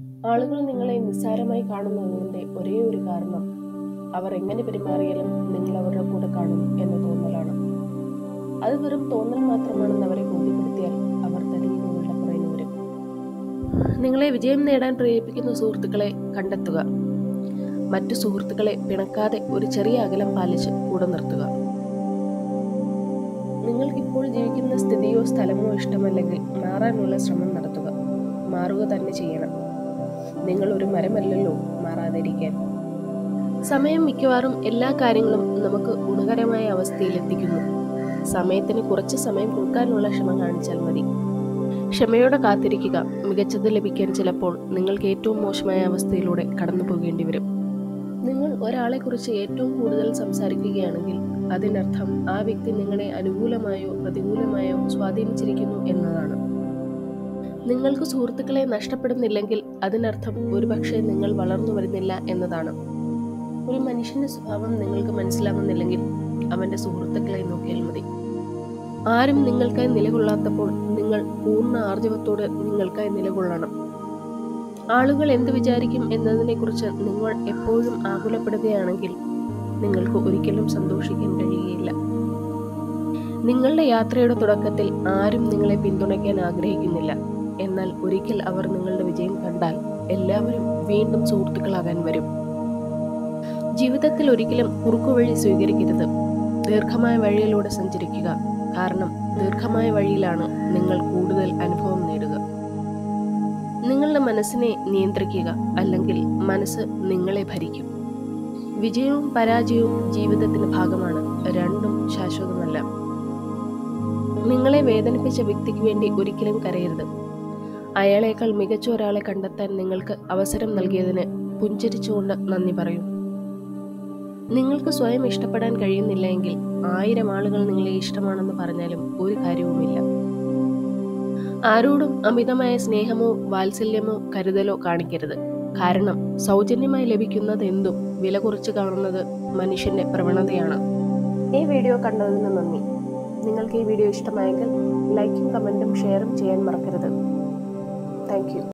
ആളുകൾ നിങ്ങളെ നിസ്സാരമായി കാണുന്നതിന്റെ ഒരേ ഒരു കാരണം അവർ എങ്ങനെ പെരുമാറിയാലും നിങ്ങൾ അവരുടെ കൂടെ കാണും എന്ന തോന്നലാണ് അത് വെറും തോന്നൽ മാത്രമാണെന്ന് അവരെ ബോധ്യപ്പെടുത്തിയാൽ അവർ തനിയെ നിങ്ങളുടെ പുറകിൽ വരും നിങ്ങളെ വിജയം നേടാൻ പ്രേരിപ്പിക്കുന്ന സുഹൃത്തുക്കളെ കണ്ടെത്തുക മറ്റു സുഹൃത്തുക്കളെ പിണക്കാതെ ഒരു ചെറിയ അകലം പാലിച്ച് കൂടെ നിർത്തുക നിങ്ങൾക്കിപ്പോൾ ജീവിക്കുന്ന സ്ഥിതിയോ സ്ഥലമോ ഇഷ്ടമല്ലെങ്കിൽ മാറാനുള്ള ശ്രമം നടത്തുക മാറുക തന്നെ ചെയ്യണം നിങ്ങൾ ഒരു മരമല്ലല്ലോ മാറാതിരിക്കാൻ സമയം മിക്കവാറും എല്ലാ കാര്യങ്ങളും നമുക്ക് ഗുണകരമായ അവസ്ഥയിൽ എത്തിക്കുന്നു സമയത്തിന് കുറച്ച് സമയം കൊടുക്കാനുള്ള ക്ഷമ കാണിച്ചാൽ മതി ക്ഷമയോടെ കാത്തിരിക്കുക മികച്ചത് ലഭിക്കാൻ ചിലപ്പോൾ നിങ്ങൾക്ക് ഏറ്റവും മോശമായ അവസ്ഥയിലൂടെ കടന്നു പോകേണ്ടി വരും നിങ്ങൾ ഒരാളെക്കുറിച്ച് ഏറ്റവും കൂടുതൽ സംസാരിക്കുകയാണെങ്കിൽ അതിനർത്ഥം ആ വ്യക്തി നിങ്ങളെ അനുകൂലമായോ പ്രതികൂലമായോ സ്വാധീനിച്ചിരിക്കുന്നു എന്നതാണ് നിങ്ങൾക്ക് സുഹൃത്തുക്കളെ നഷ്ടപ്പെടുന്നില്ലെങ്കിൽ അതിനർത്ഥം ഒരുപക്ഷെ നിങ്ങൾ വളർന്നു വരുന്നില്ല എന്നതാണ് ഒരു മനുഷ്യന്റെ സ്വഭാവം നിങ്ങൾക്ക് മനസ്സിലാകുന്നില്ലെങ്കിൽ അവന്റെ സുഹൃത്തുക്കളെ നോക്കിയാൽ മതി ആരും നിങ്ങൾക്കായി നിലകൊള്ളാത്തപ്പോൾ നിങ്ങൾ പൂർണ്ണ ആർജവത്തോടെ നിങ്ങൾക്കായി നിലകൊള്ളണം ആളുകൾ എന്ത് വിചാരിക്കും എന്നതിനെക്കുറിച്ച് നിങ്ങൾ എപ്പോഴും ആകുലപ്പെടുകയാണെങ്കിൽ നിങ്ങൾക്ക് ഒരിക്കലും സന്തോഷിക്കാൻ കഴിയുകയില്ല നിങ്ങളുടെ യാത്രയുടെ തുടക്കത്തിൽ ആരും നിങ്ങളെ പിന്തുണയ്ക്കാൻ ആഗ്രഹിക്കുന്നില്ല എന്നാൽ ഒരിക്കൽ അവർ നിങ്ങളുടെ വിജയം കണ്ടാൽ എല്ലാവരും വീണ്ടും സുഹൃത്തുക്കളാകാൻ വരും ജീവിതത്തിൽ ഒരിക്കലും കുറുക്കുവഴി സ്വീകരിക്കരുത് ദീർഘമായ വഴിയിലൂടെ സഞ്ചരിക്കുക കാരണം ദീർഘമായ വഴിയിലാണ് നിങ്ങൾ കൂടുതൽ അനുഭവം നേടുക നിങ്ങളുടെ മനസ്സിനെ നിയന്ത്രിക്കുക അല്ലെങ്കിൽ മനസ്സ് നിങ്ങളെ ഭരിക്കും വിജയവും പരാജയവും ജീവിതത്തിന്റെ ഭാഗമാണ് രണ്ടും ശാശ്വതമല്ല നിങ്ങളെ വേദനിപ്പിച്ച വ്യക്തിക്ക് വേണ്ടി ഒരിക്കലും കരയരുത് അയാളേക്കാൾ മികച്ച ഒരാളെ കണ്ടെത്താൻ നിങ്ങൾക്ക് അവസരം നൽകിയതിന് പുഞ്ചരിച്ചുകൊണ്ട് നന്ദി പറയൂ നിങ്ങൾക്ക് സ്വയം ഇഷ്ടപ്പെടാൻ കഴിയുന്നില്ല എങ്കിൽ ആയിരം ആളുകൾ നിങ്ങളെ ഇഷ്ടമാണെന്ന് പറഞ്ഞാലും ഒരു കാര്യവുമില്ല ആരോടും അമിതമായ സ്നേഹമോ വാത്സല്യമോ കരുതലോ കാണിക്കരുത് കാരണം സൗജന്യമായി ലഭിക്കുന്നത് എന്തും വില കുറച്ച് കാണുന്നത് മനുഷ്യന്റെ പ്രവണതയാണ് ഈ വീഡിയോ കണ്ടതിന് നന്ദി നിങ്ങൾക്ക് ഈ വീഡിയോ ഇഷ്ടമായെങ്കിൽ ലൈക്കും കമൻറ്റും ഷെയറും ചെയ്യാൻ മറക്കരുത് താങ്ക്